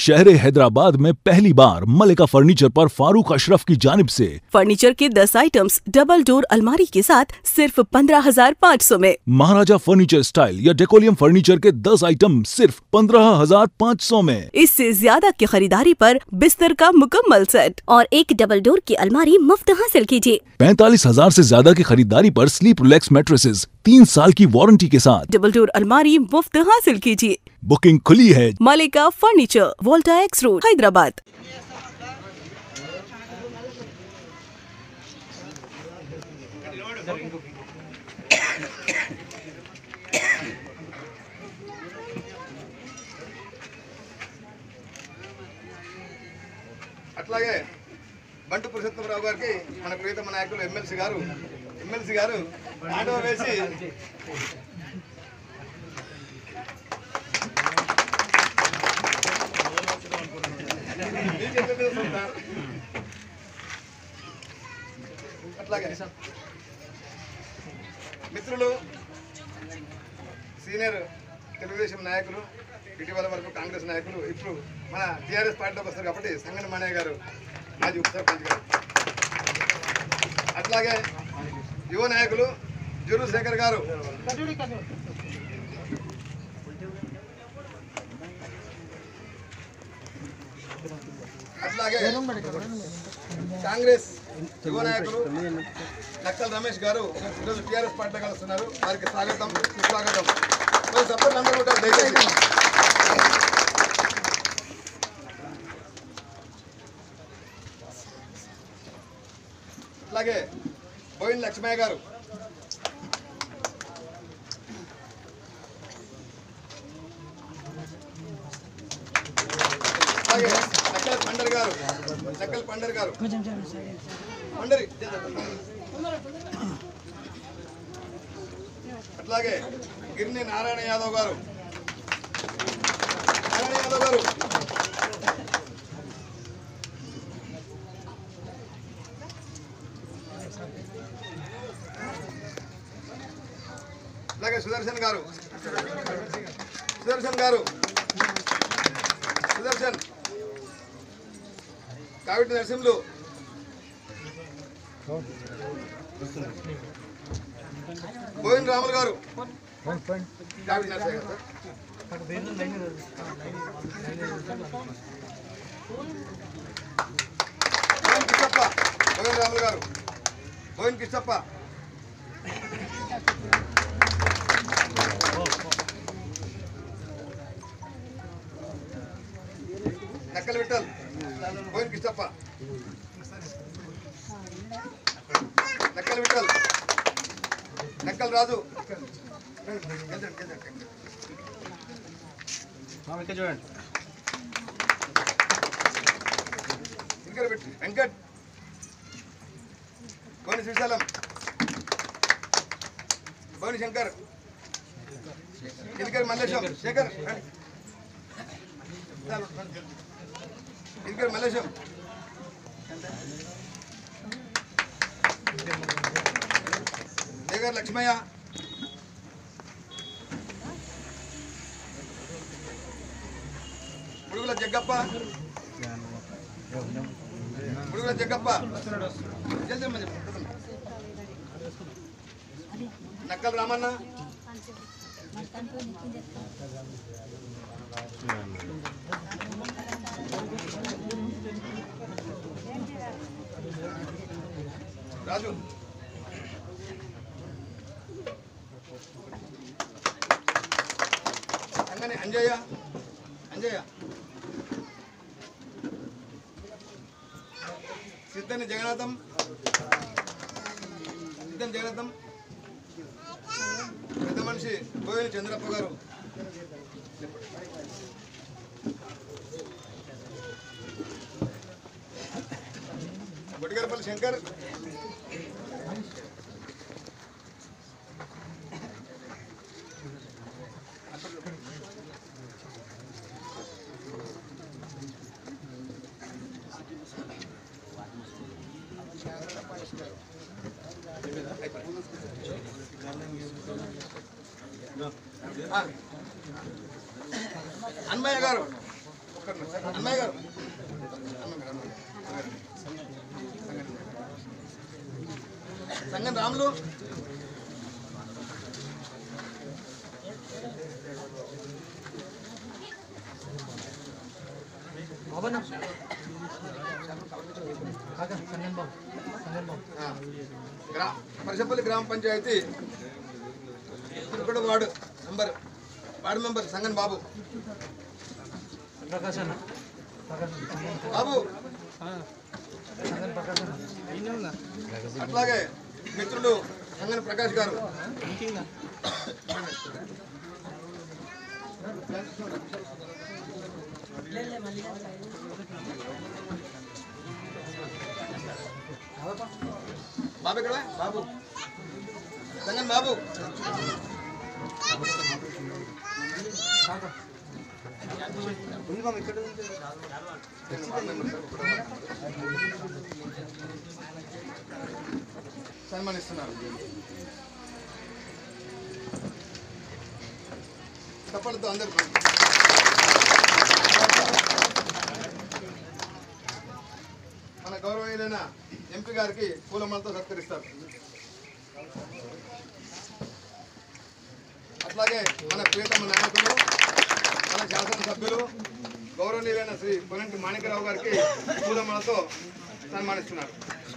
शहर हैदराबाद में पहली बार मलिका फर्नीचर पर फारूक अशरफ की जानिब से फर्नीचर के 10 आइटम्स डबल डोर अलमारी के साथ सिर्फ पंद्रह हजार पाँच सौ में महाराजा फर्नीचर स्टाइल या डेकोलियम फर्नीचर के 10 आइटम सिर्फ पंद्रह हजार पाँच सौ में इससे ज्यादा की खरीदारी पर बिस्तर का मुकम्मल सेट और एक डबल डोर की अलमारी मुफ्त हासिल कीजिए पैंतालीस हजार ऐसी ज्यादा की खरीदारी पर स्लीप रिलैक्स मैट्रेसेस तीन साल की वारंटी के साथ डबल डोर अलमारी मुफ्त हासिल कीजिए बुकिंग खुली है मलिका फर्नीचर वोल्टा एक्स रोड हैदराबाद అట్లాగే బంటు పురుషోత్తమరావు గారికి మన ప్రియతమ నాయకులు ఎమ్మెల్సీ గారు ఎమ్మెల్సీ గారు ఆటో వేసి మీకు ఎట్లా తెలుసు సార్? అట్లాగే మిత్రులు సీనియర్ తెలుగుదేశం నాయకులు ఇటీవల వరకు కాంగ్రెస్ నాయకులు ఇప్పుడు మన టీఆర్ఎస్ పార్టీలోకి వస్తారు కాబట్టి సంగన మానయ్య గారు మాజీ ఉప సర్పంచ్ గారు అట్లాగే యువ నాయకులు జురు శేఖర్ గారు అట్లాగే కాంగ్రెస్ యువ నాయకులు నక్కల్ రమేష్ గారు ఈరోజు టీఆర్ఎస్ పార్టీలో కలుస్తున్నారు వారికి స్వాగతం స్వాగతం మరి సపోర్ట్ అందరూ ఉంటారు దయచేసి అలాగే బోయిన్ లక్ష్మయ్య గారు అలాగే నక్కల్ పండర్ గారు నక్కల్ పండర్ గారు పండరి అట్లాగే గిరిని నారాయణ యాదవ్ గారు నారాయణ యాదవ్ గారు అలాగే సుదర్శన్ గారు సుదర్శన్ గారు సుదర్శన్ కావిటి నరసింహులు బోయిన్ రాములు గారు కావిటి నరసింహ గారు బోయిన్ కిష్టప్ప బోయిన్ రాములు గారు బోయిన్ కిష్టప్ప నక్కల విట్టల్ బోయిన్ కిష్టప్ప నక్కల విట్టల్ నక్కల్ రాజు ఇంకా పెట్టి వెంకట్ బోని శ్రీశైలం బోని శంకర్ ఇదికర్ మల్లేశం శేఖర్ ఇదికర్ మల్లేశం శేఖర్ లక్ష్మయ్య ముడుగుల జగ్గప్ప ముడుగుల జగ్గప్ప జల్దీ అమ్మా చెప్పు. నక్కల రామన్న రాజు అంగని అంజయ్య అంజయ్య సిద్ధని జగన్నాథం సిద్ధని జగన్నాథం పెద్ద మనిషి గోవిని చంద్రప్ప గారు బొడిగరపల్లి శంకర్ ఆ. అన్మయ్య గారు ఒక్క నిమిషం. అన్నయ్య గారు అన్నయ్య గారు, అన్నయ్య గారు. సంగం రాములు ఆ, గ్రా పరిషపల్లి గ్రామ panchayat Tirupati ward member ward member Sangan Babu Babu అట్లాగే మిత్రుడు సంగన్ ప్రకాష్ గారు బాబు ఇక్కడ బాబు సంగన్ బాబు సన్మానిస్తున్నారు చప్పలతో అందరు మన గౌరవనీయులైన ఎంపీ గారికి పూలమాలతో సత్కరిస్తారు అట్లాగే మన ప్రియతమ నాయకులు మన శాసనసభ్యులు గౌరవనీయులైన శ్రీ పొనంటి మాణికరావు గారికి పూలమాలతో సన్మానిస్తున్నారు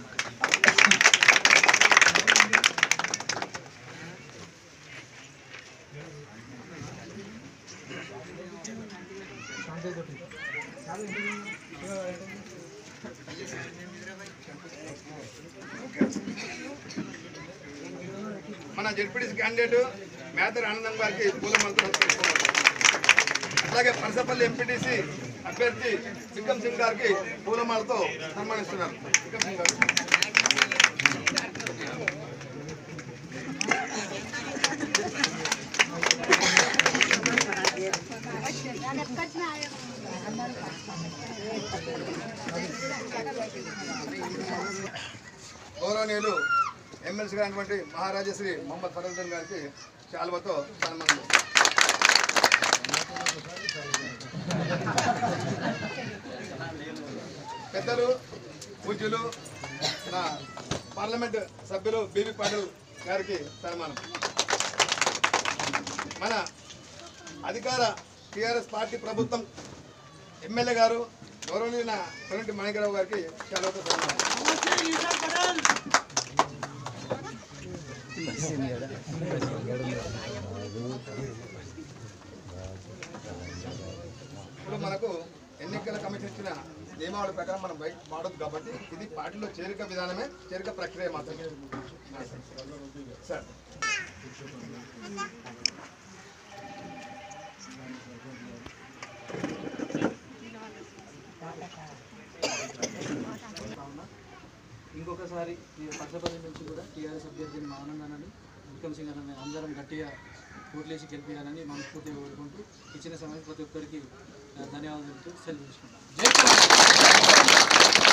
మన జడ్పీటీసీ క్యాండిడేట్ మేదర్ ఆనందం గారికి పూలమాలతో సత్కరిస్తున్నారు అలాగే పరసపల్లి ఎంపీటీసీ అభ్యర్థి విక్రమ్ సింగ్ గారికి పూలమాలతో సన్మానిస్తున్నారు విక్రమ్ సింగ్ గారు గౌరవనీయులు ఎమ్మెల్సీ గారైనటువంటి మహారాజశ్రీ మొహమ్మద్ ఫరల్దన్ గారికి శాల్వతో సన్మానం పెద్దలు పూజ్యులు నా పార్లమెంట్ సభ్యులు బీబీ పాటిల్ గారికి సన్మానం మన అధికార టిఆర్ఎస్ పార్టీ ప్రభుత్వం ఎమ్మెల్యే గారు గౌరవనీయుల కొనంటి మణికరావు గారికి శాల్వతో సన్మానం ఇప్పుడు మనకు ఎన్నికల కమిషన్ ఇచ్చిన నియమావళి ప్రకారం మనం బయట వాడదు కాబట్టి ఇది పార్టీలో చేరిక విధానమే చేరిక ప్రక్రియ మాత్రమే సార్ ఇంకొకసారి ఈ పచ్చపల్లి నుంచి కూడా టీఆర్ఎస్ అభ్యర్థిని మా ఆనందాన్ని విక్రమ్ సింగ్ అన్న అందరం గట్టిగా ఓట్లేసి గెలిపించాలని మనస్ఫూర్తిగా కోరుకుంటూ ఇచ్చిన సమయం ప్రతి ఒక్కరికి ఆ, ధన్యవాదాలు తెలుపుతూ సెలవు తీసుకుంటాం జై తెలంగాణ!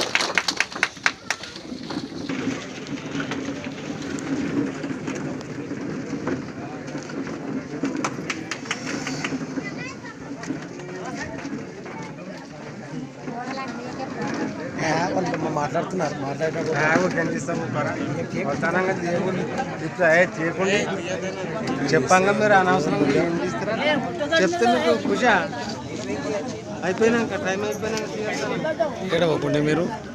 వాళ్ళు మాట్లాడుతున్నారు మాట్లాడేటప్పుడు కనిపిస్తాము వస్తానంగా చేయకుండా ఇట్లా ఏ చేయకుండా చెప్పంగా మీరు అనవసరంగా ఏం చేస్తారా చెప్తే మీకు ఖుషా అయిపోయినాక టైం అయిపోయినాక తీసేస్తాను. ఇక్కడ పోకుండా మీరు